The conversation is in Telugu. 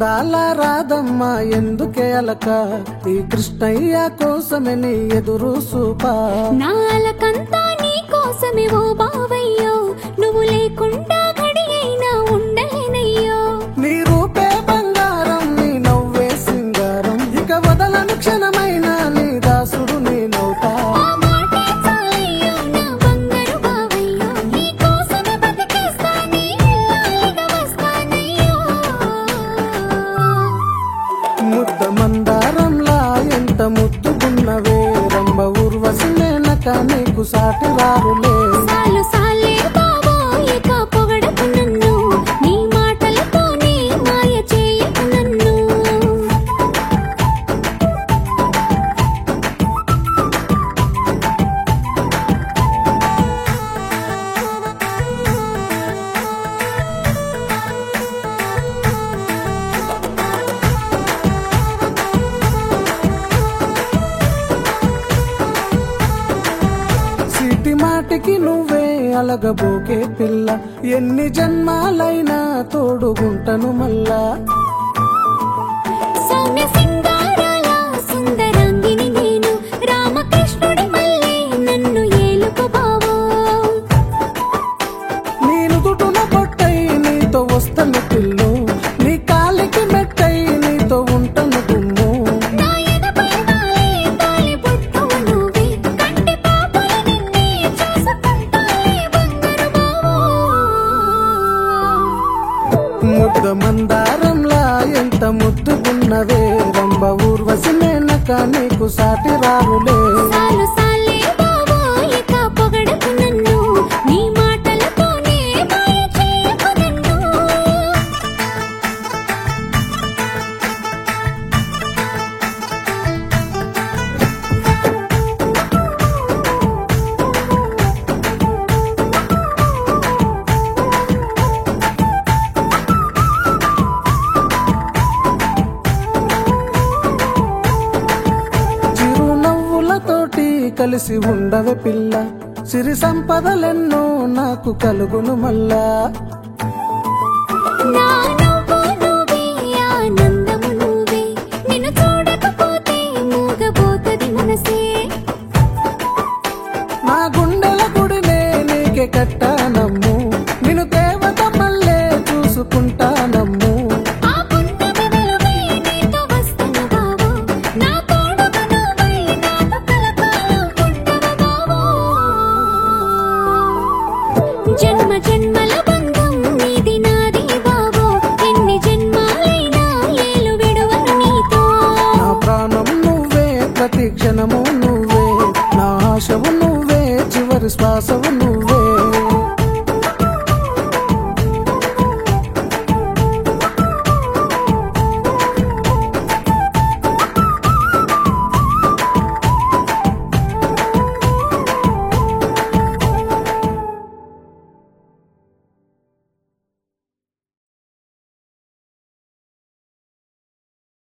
అందాల రాధమ్మ ఎందుకే అలక ఈ కృష్ణయ్య కోసమే నీ ఎదురు సూపా నాలకంతా నీ కోసమే ఓ బావయ్యో నువ్వు లేకుండా గడి అయినా ఉండలేనయ్యో నీ రూపే బంగారం నీ నవ్వే సింగారం ఇక వదలను క్షణమైన నీ దాసుడు నీ నవ్వుతా ఆ మాటే చాలయ్యో నా బంగారు బావయ్యో నీ కోసమే బతికేస్తానే ఇల్లాలిగా వస్తానయ్యో ముద్ద మందారంలా ఎంత ముద్దుగున్నవే రంభ ఊర్వశి మేనక నీకు సాటి రారులే సాలు సాలే బావో ఇక పొగడకు నన్ను నీ మాటలతోనే మాయ చేయకు నన్ను సిటి మాటికి నువ్వే అలగబోకే పిల్ల ఎన్ని జన్మాలైనా తోడుగుంటను మళ్ళా సౌమ్య సింగారాల సుందరాంగిని నేను రామకృష్ణుడి మళ్ళీ నన్ను ఏలుకు బావో నేను దుటున పొట్టై నీతో వస్తను పిల్లు నీ కాలికి మెట్టై నీతో ఉంటను గుమ్ము నా ఎదపై వాలే తాలి బొట్టువు నువ్వే కంటి పాపల నిన్నే చూసుకుంటాలే బంగారు బావో ముద్ద మందారంలా ఎంత ముద్దుగున్నవే రంభ ఊర్వశి మేనక నీకు సాటి రారులే సాలు సాలే బావో ఇక పొగడకు నన్ను నీ మాటలతోనే మాయ చేయకు నన్ను చిరునవ్వులతోటి కలిసి ఉండవే పిల్ల సిరి సంపదలెన్నో నాకు కలుగును మళ్ళా నా